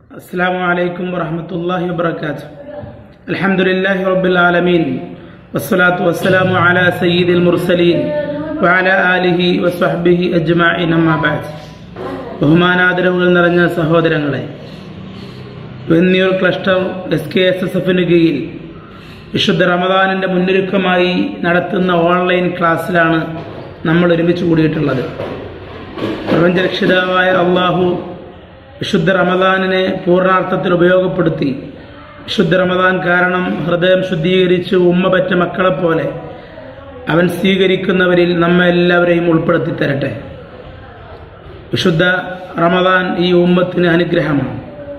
السلام عليكم ورحمة الله وبركاته الحمد لله رب العالمين والصلاة والسلام على سيد المرسلين وعلى آله وصحبه أجمعين أما بعد ബഹുമാനാദരവുകൾ നിറഞ്ഞ സഹോദരങ്ങളെ Venniyur cluster S K S S എഫിന് കീഴിൽ വിശുദ്ധ റമദാനിൻ്റെ മുന്നൊരുക്കമായി നടത്തുന്ന ഓൺലൈൻ ക്ലാസ്സിലാണ് നമ്മൾ ഒരുമിച്ച് കൂടിയിട്ടുള്ളത് പ്രപഞ്ചരക്ഷിതാവായ അള്ളാഹു വിശുദ്ധ റമദാനിനെ പൂർണ്ണാർത്ഥത്തിൽ ഉപയോഗപ്പെടുത്തി വിശുദ്ധ റമദാൻ കാരണം ഹൃദയം ശുദ്ധീകരിച്ച് ഉമ്മ പറ്റ മക്കളെപ്പോലെ അവൻ സ്വീകരിക്കുന്നവരിൽ നമ്മെ എല്ലാവരെയും ഉൾപ്പെടുത്തി തരട്ടെ വിശുദ്ധ റമദാൻ ഈ ഉമ്മത്തിന് അനുഗ്രഹമാണ്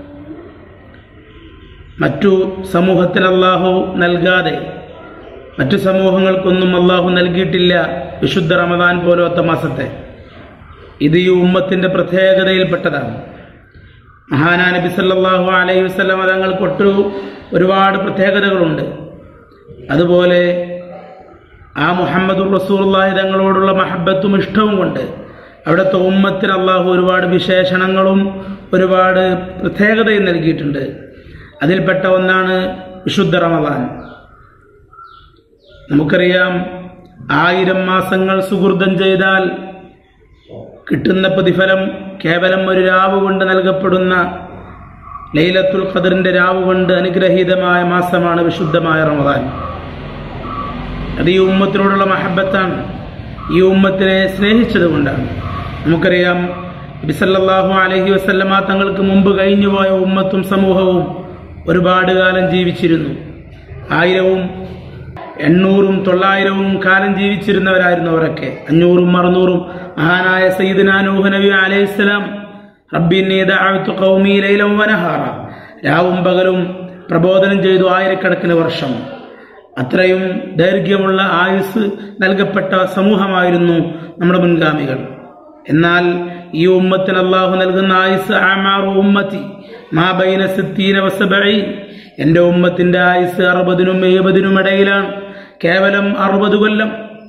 മറ്റു സമൂഹത്തിൽ അള്ളാഹു നൽകാതെ മറ്റു സമൂഹങ്ങൾക്കൊന്നും അള്ളാഹു നൽകിയിട്ടില്ല വിശുദ്ധ റമദാൻ പോലത്തെ മാസത്തെ ഇത് ഈ ഉമ്മത്തിന്റെ പ്രത്യേകതയിൽപ്പെട്ടതാണ് മഹാനാ നബി സല്ലല്ലാഹു അലൈഹി വസല്ലം തങ്ങൾക്കൊട്ടു ഒരുപാട് പ്രത്യേകതകളുണ്ട് അതുപോലെ ആ മുഹമ്മദുർ റസൂലുള്ളാഹി തങ്ങളോടുള്ള മഹബത്തും ഇഷ്ടവും കൊണ്ട് അവിടുത്തെ ഉമ്മത്തിന് അള്ളാഹു ഒരുപാട് വിശേഷണങ്ങളും ഒരുപാട് പ്രത്യേകതയും നൽകിയിട്ടുണ്ട് അതിൽപ്പെട്ട ഒന്നാണ് വിശുദ്ധ റമദാൻ നമുക്കറിയാം ആയിരം മാസങ്ങൾ സുഹൃതം ചെയ്താൽ കിട്ടുന്ന പ്രതിഫലം കേവലം ഒരു രാവ് കൊണ്ട് നൽകപ്പെടുന്ന ലൈലത്തുൽ ഖദറിന്റെ രാവ് കൊണ്ട് അനുഗ്രഹീതമായ മാസമാണ് വിശുദ്ധമായ റമദാൻ അത് ഈ ഉമ്മത്തിനോടുള്ള മഹബത്താണ് ഈ ഉമ്മത്തിനെ സ്നേഹിച്ചത് കൊണ്ടാണ് നമുക്കറിയാം ബിസല്ലാഹു അലഹി വസല്ലമ തങ്ങൾക്ക് മുമ്പ് കഴിഞ്ഞുപോയ ഉമ്മത്തും സമൂഹവും ഒരുപാട് കാലം ജീവിച്ചിരുന്നു ആയിരവും എണ്ണൂറും തൊള്ളായിരവും കാലം ജീവിച്ചിരുന്നവരായിരുന്നു അവരൊക്കെ അഞ്ഞൂറും അറുന്നൂറും മഹാനായ സയ്യിദ്ന നൂഹ് നബി അലൈഹിസ്സലാം റബ്ബിൻ വനഹാറ രാവും പകലും പ്രബോധനം ചെയ്തു ആയിരക്കണക്കിന് വർഷം അത്രയും ദൈർഘ്യമുള്ള ആയുസ് നൽകപ്പെട്ട സമൂഹമായിരുന്നു നമ്മുടെ മുൻഗാമികൾ എന്നാൽ ഈ ഉമ്മത്തിന് അള്ളാഹു നൽകുന്ന ആയുസ് ആമാറു ഉമ്മത്തി മാ ബൈന സിത്തീന വസബഈൻ എൻ്റെ ഉമ്മത്തിന്റെ ആയുസ് അറുപതിനും എഴുപതിനും ഇടയിലാണ് കേവലം അറുപത് കൊല്ലം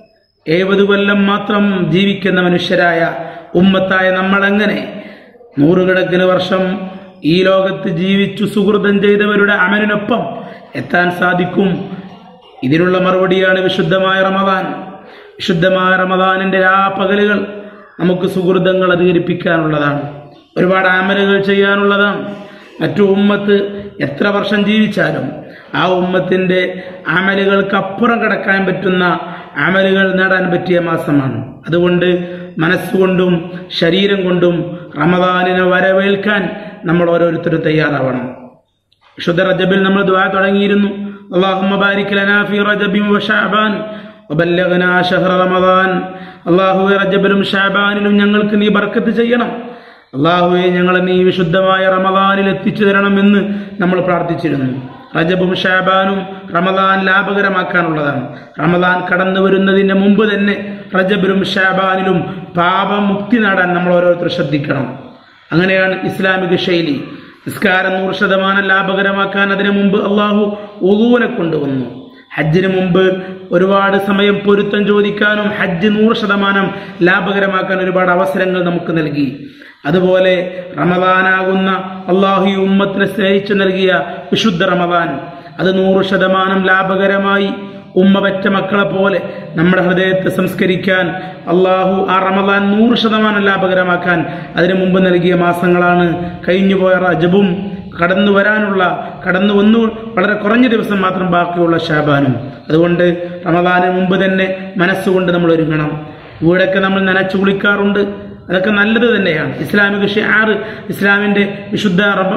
എഴുപത് കൊല്ലം മാത്രം ജീവിക്കുന്ന മനുഷ്യരായ ഉമ്മത്തായ നമ്മളെങ്ങനെ നൂറുകണക്കിന് വർഷം ഈ ലോകത്ത് ജീവിച്ചു സുഹൃതം ചെയ്തവരുടെ അമലിനൊപ്പം എത്താൻ സാധിക്കും ഇതിനുള്ള മറുപടിയാണ് വിശുദ്ധമായ റമദാൻ വിശുദ്ധമായ റമദാനിന്റെ ആ പകലുകൾ നമുക്ക് സുഹൃതങ്ങൾ അധികരിപ്പിക്കാനുള്ളതാണ് ഒരുപാട് അമലുകൾ ചെയ്യാനുള്ളതാണ് മറ്റു ഉമ്മത്ത് എത്ര വർഷം ജീവിച്ചാലും ആ ഉമ്മത്തിന്റെ അമലുകൾക്ക് അപ്പുറം കടക്കാൻ പറ്റുന്ന അമലുകൾ നേടാൻ പറ്റിയ മാസമാണ് അതുകൊണ്ട് മനസ്സുകൊണ്ടും ശരീരം കൊണ്ടും റമദാനിനെ വരവേൽക്കാൻ നമ്മൾ ഓരോരുത്തരും തയ്യാറാവണം വിശുദ്ധ റജബിൽ നമ്മൾ ദ്വാ തുടങ്ങിയിരുന്നു അള്ളാഹുമ്മ ബാരിക് ലനാ ഫീ റജബിൻ വശഅബാൻ വബല്ലഗ്നാ ശഹ്റ റമദാൻ അള്ളാഹുവെ റജബിലും ഷാബാനിലും ഞങ്ങൾക്ക് നീ ബർക്കത്ത് ചെയ്യണം അള്ളാഹുവെ ഞങ്ങളെ നീ വിശുദ്ധമായ റമദാനിൽ എത്തിച്ചു തരണമെന്ന് നമ്മൾ പ്രാർത്ഥിച്ചിരുന്നു റജബും ഷാബാനും റമദാൻ ലാഭകരമാക്കാനുള്ളതാണ് റമദാൻ കടന്നു വരുന്നതിന് മുമ്പ് തന്നെ റജബിലും ഷാബാനിലും പാപമുക്തി നേടാൻ നമ്മൾ ഓരോരുത്തർ ശ്രദ്ധിക്കണം അങ്ങനെയാണ് ഇസ്ലാമിക ശൈലി നിസ്കാരം നൂറ് ശതമാനം ലാഭകരമാക്കാൻ അതിനു മുമ്പ് അള്ളാഹു ഒതുവിനെ കൊണ്ടുവന്നു ഹജ്ജിന് മുമ്പ് ഒരുപാട് സമയം പൊരുത്തം ചോദിക്കാനും ഹജ്ജ് നൂറ് ശതമാനം ലാഭകരമാക്കാൻ ഒരുപാട് അവസരങ്ങൾ നമുക്ക് നൽകി അതുപോലെ റമദാനാകുന്ന അള്ളാഹു ഈ ഉമ്മത്തിനെ സ്നേഹിച്ചു നൽകിയ വിശുദ്ധ റമദാൻ അത് നൂറ് ശതമാനം ലാഭകരമായി ഉമ്മ പറ്റ മക്കളെ പോലെ നമ്മുടെ ഹൃദയത്തെ സംസ്കരിക്കാൻ അള്ളാഹു ആ റമദാൻ നൂറ് ശതമാനം ലാഭകരമാക്കാൻ അതിനു മുമ്പ് നൽകിയ മാസങ്ങളാണ് കഴിഞ്ഞുപോയ റജബും കടന്നു വരാനുള്ള കടന്നു വന്നു വളരെ കുറഞ്ഞ ദിവസം മാത്രം ബാക്കിയുള്ള ഷാബാനും അതുകൊണ്ട് റമദാനിന് മുമ്പ് തന്നെ മനസ്സുകൊണ്ട് നമ്മൾ ഒരുങ്ങണം വീടൊക്കെ നമ്മൾ നനച്ചു കുളിക്കാറുണ്ട് അതൊക്കെ നല്ലത് തന്നെയാണ് ഇസ്ലാമിക ഷിയാറ് ഇസ്ലാമിന്റെ വിശുദ്ധ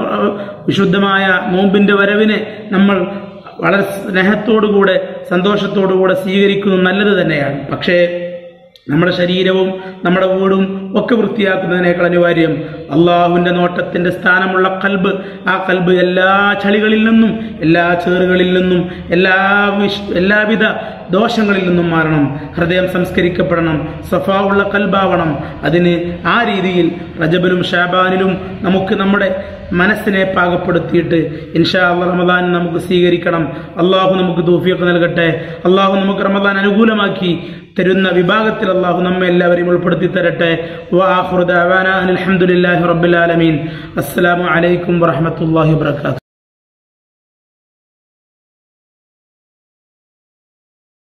വിശുദ്ധമായ നോമ്പിന്റെ വരവിനെ നമ്മൾ വളരെ സ്നേഹത്തോടുകൂടെ സന്തോഷത്തോടുകൂടെ സ്വീകരിക്കുന്നത് നല്ലത് തന്നെയാണ് പക്ഷേ നമ്മുടെ ശരീരവും നമ്മുടെ വീടും ഒക്കെ വൃത്തിയാക്കുന്നതിനേക്കാൾ അനിവാര്യം അള്ളാഹുവിന്റെ നോട്ടത്തിന്റെ സ്ഥാനമുള്ള കൽബ് ആ കൽബ് എല്ലാ ചളികളിൽ നിന്നും എല്ലാ ചേറുകളിൽ നിന്നും എല്ലാ വിഷ് എല്ലാവിധ ദോഷങ്ങളിൽ നിന്നും മാറണം ഹൃദയം സംസ്കരിക്കപ്പെടണം സഫ ഉള്ള കൽബാവണം അതിന് ആ രീതിയിൽ റജബിലും ഷാബാനിലും നമുക്ക് നമ്മുടെ മനസ്സിനെ പാകപ്പെടുത്തിയിട്ട് ഇൻഷാ അള്ളാഹ് റമദാൻ നമുക്ക് സ്വീകരിക്കണം അള്ളാഹു നമുക്ക് തൂഫിയൊക്കെ നൽകട്ടെ അള്ളാഹു നമുക്ക് റമദാൻ അനുകൂലമാക്കി തരുന്ന വിഭാഗത്തിൽ അള്ളാഹു നമ്മെ എല്ലാവരെയും ഉൾപ്പെടുത്തി തരട്ടെ وآخر دعوانا أن الحمد لله رب العالمين السلام عليكم ورحمة الله وبركاته